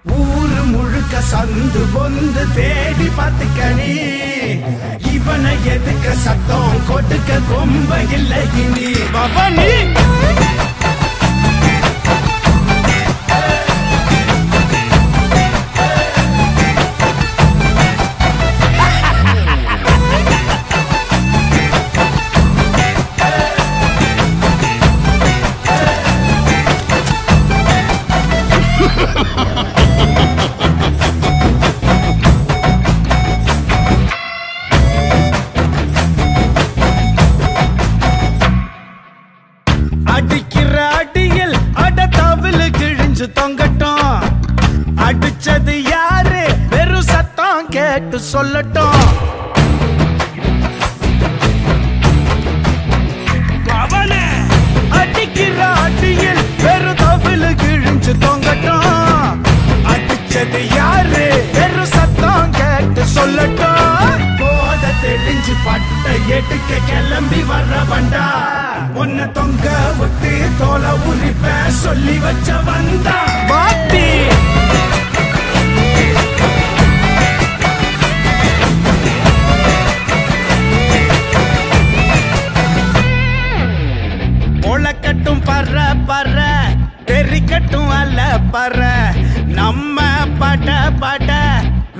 ஊரு முழுக்க சந்து பொந்து தேடி பார்த்துக்கணி இவனை எதுக்க சத்தம் கொடுக்க கொம்ப இல்லை இனி பவனி அடிக்கிற அடியில் அட தவிழு கிழிஞ்சு தொங்கட்டும் அடிச்சது யாரு வெறும் சத்தம் கேட்டு சொல்லட்டும் அவனே அடிக்கிற அடியில் வெறும் தவிழு கிழிஞ்சு தொங்கட்டும் அடிச்சது யாரு வெறும் சத்தம் கேட்டு சொல்லட்டும் போத தெளிஞ்சு பட்ட எடுக்க கிளம்பி வர்ற வண்டா உன்னை தொங்க விட்டு தோலை உரிப்ப சொல்லி வச்ச வந்தா வாத்தி உழக்கட்டும் பற பற தெரிக்கட்டும் அல்ல பற நம்ம பட பட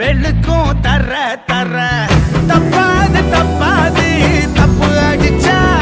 வெளுக்கும் தர தர தப்பாது தப்பாது தப்பு அடிச்சா